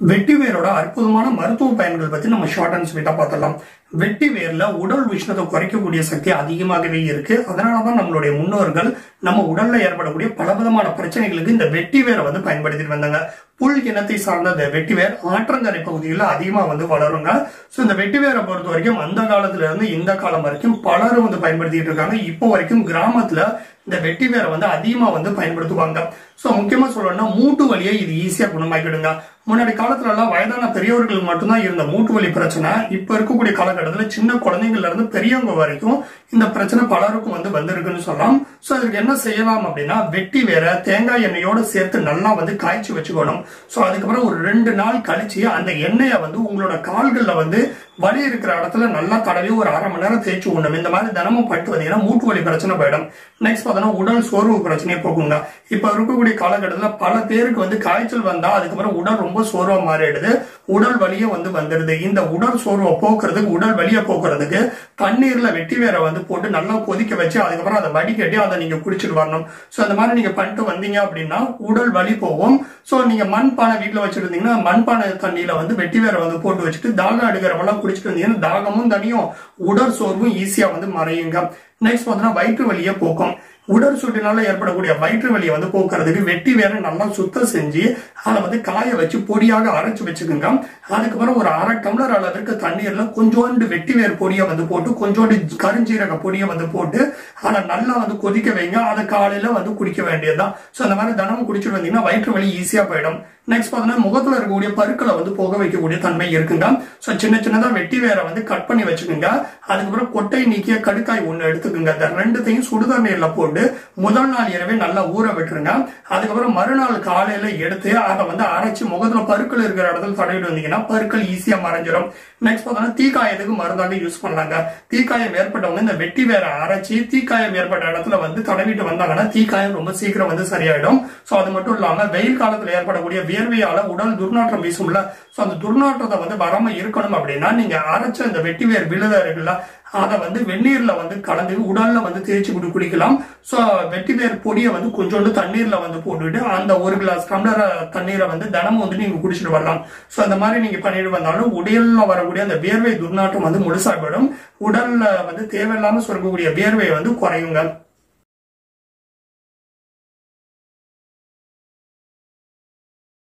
வெட்டி வேரோட அற்புதமான மருத்துவ பயன்கள் பத்தி நம்ம ஷார்ட் அண்ட் ஸ்வீட்டா பார்த்தலாம் வெட்டி வேர்ல உடல் உஷ்ணத்தை குறைக்கக்கூடிய சக்தி அதிகமாகவே இருக்கு அதனாலதான் நம்மளுடைய முன்னோர்கள் நம்ம உடல்ல ஏற்படக்கூடிய பலவிதமான பிரச்சனைகளுக்கு இந்த வெட்டி வேரை வந்து பயன்படுத்திட்டு வந்தாங்க புல் இனத்தை சார்ந்த இந்த வெட்டி வேர் ஆற்றங்கரை பகுதிகளில் அதிகமா வந்து வளருங்க ஸோ இந்த வெட்டி வேரை பொறுத்த வரைக்கும் அந்த காலத்துல இருந்து இந்த காலம் வரைக்கும் பலரும் வந்து பயன்படுத்திட்டு இருக்காங்க இப்போ வரைக்கும் கிராமத்துல இந்த வெட்டி வேரை வந்து அதிகமா வந்து பயன்படுத்துவாங்க ஸோ முக்கியமா சொல்லணும்னா மூட்டு வலியை இது ஈஸியா குணமாக்கிடுங்க முன்னாடி காலத்துல எல்லாம் வயதான பெரியவர்கள் மட்டும்தான் இருந்த மூட்டு வலி பிரச்சனை இப்ப இருக்கக்கூடிய காலகட்டத்துல சின்ன குழந்தைங்கள்ல இருந்து பெரியவங்க வரைக்கும் இந்த பிரச்சனை பலருக்கும் வந்து வந்திருக்குன்னு சொல்லலாம் ஸோ அதுக்கு என்ன செய்யலாம் அப்படின்னா வெட்டி வேற தேங்காய் எண்ணெயோட சேர்த்து நல்லா வந்து காய்ச்சி வச்சுக்கணும் ஸோ அதுக்கப்புறம் ஒரு ரெண்டு நாள் கழிச்சு அந்த எண்ணெயை வந்து உங்களோட கால்கள்ல வந்து வலி இருக்கிற இடத்துல நல்லா தடவி ஒரு அரை மணி நேரம் தேய்ச்சி விடணும் இந்த மாதிரி தினமும் பட்டு வந்தீங்கன்னா மூட்டு வலி பிரச்சனை போயிடும் நெக்ஸ்ட் பார்த்தோன்னா உடல் சோர்வு பிரச்சனையை போக்குங்க இப்ப இருக்கக்கூடிய காலகட்டத்தில் பல பேருக்கு வந்து காய்ச்சல் வந்தா அதுக்கப்புறம் உடல் ரொம்ப சோர்வா மாறிடுது உடல் வலியே வந்து வந்துடுது இந்த உடல் சோர்வை போக்குறதுக்கு உடல் வலியை போக்குறதுக்கு தண்ணீர்ல வெட்டி வேற வந்து போட்டு நல்லா கொதிக்க வச்சு அதுக்கப்புறம் அதை வடிகட்டி அதை நீங்க குடிச்சிட்டு வரணும் ஸோ அந்த மாதிரி நீங்க பண்ணிட்டு வந்தீங்க அப்படின்னா உடல் வலி போகும் ஸோ நீங்க மண்பானை வீட்டில் வச்சிருந்தீங்கன்னா மண்பானை தண்ணியில வந்து வெட்டி வேற வந்து போட்டு வச்சுட்டு தாகம் எடுக்கிறவெல்லாம் குடிச்சிட்டு வந்தீங்கன்னா தாகமும் தனியும் உடல் சோர்வும் ஈஸியா வந்து மறையுங்க நெக்ஸ்ட் பார்த்தோன்னா வயிற்று வலியை போக்கும் உடல் சூட்டினால ஏற்படக்கூடிய வயிற்று வலியை வந்து போக்குறதுக்கு வெட்டி வேற நல்லா சுத்தம் செஞ்சு அதை வந்து காய வச்சு பொடியாக அரைச்சு வச்சுக்கோங்க அதுக்கப்புறம் ஒரு அரை டம்ளர் அளவிற்கு தண்ணீர்ல கொஞ்சோண்டு வெட்டி வேர் பொடியை வந்து போட்டு கொஞ்சோண்டு கருஞ்சீரக பொடியை வந்து போட்டு அதை நல்லா வந்து கொதிக்க வைங்க அதை காலையில வந்து குடிக்க வேண்டியதுதான் ஸோ அந்த மாதிரி தினமும் குடிச்சிட்டு வந்தீங்கன்னா வயிற்று வலி ஈஸியா போயிடும் நெக்ஸ்ட் பார்த்தீங்கன்னா முகத்துல இருக்கக்கூடிய பருக்களை வந்து போக வைக்கக்கூடிய தன்மை இருக்குங்க ஸோ சின்ன சின்னதா வெட்டி வேற வந்து கட் பண்ணி வச்சுக்கோங்க அதுக்கப்புறம் கொட்டை நீக்கிய கடுக்காய் ஒண்ணு எடுத்துக்கோங்க இந்த ரெண்டுத்தையும் சுடுதண்ணீர்ல போட்டு முதல் நாள் இரவே நல்லா ஊற விட்டுருங்க அதுக்கப்புறம் மறுநாள் காலையில எடுத்து அதை வந்து அரைச்சு முகத்துல பருக்கள் இருக்கிற இடத்துல தடவிட்டு வந்தீங்கன்னா பருக்கள் ஈஸியா மறைஞ்சிடும் நெக்ஸ்ட் பார்த்தோம்னா தீக்காயத்துக்கு மருந்தாக யூஸ் பண்ணலாங்க தீக்காயம் ஏற்பட்டவங்க இந்த வெட்டி வேற அரைச்சி தீக்காயம் ஏற்பட்ட இடத்துல வந்து தடவிட்டு வந்தாங்கன்னா தீக்காயம் ரொம்ப சீக்கிரம் வந்து சரியாயிடும் ஸோ அது மட்டும் இல்லாம வெயில் காலத்துல ஏற்படக்கூடிய வியர்வையால உடல் துர்நாற்றம் வீசும்ல ஸோ அந்த துர்நாற்றத்தை வந்து வராம இருக்கணும் அப்படின்னா நீங்க அரைச்ச இந்த வெட்டி வேர் விழுத இருக்குல்ல அதை வந்து வெந்நீர்ல வந்து கலந்து உடல்ல வந்து தேய்ச்சி குடி குடிக்கலாம் ஸோ வெட்டி வேர் பொடியை வந்து கொஞ்சோண்டு தண்ணீர்ல வந்து போட்டுட்டு அந்த ஒரு கிளாஸ் டம்ளர் தண்ணீரை வந்து தினமும் வந்து நீங்க குடிச்சிட்டு வரலாம் ஸோ அந்த மாதிரி நீங்க பண்ணிட்டு வந்தாலும் உடல்ல வரக்கூடிய அந்த வியர்வை துர்நாற்றம் வந்து முழுசா போயிடும் உடல்ல வந்து தேவையில்லாம சுரக்கக்கூடிய வியர்வை வந்து குறையுங்க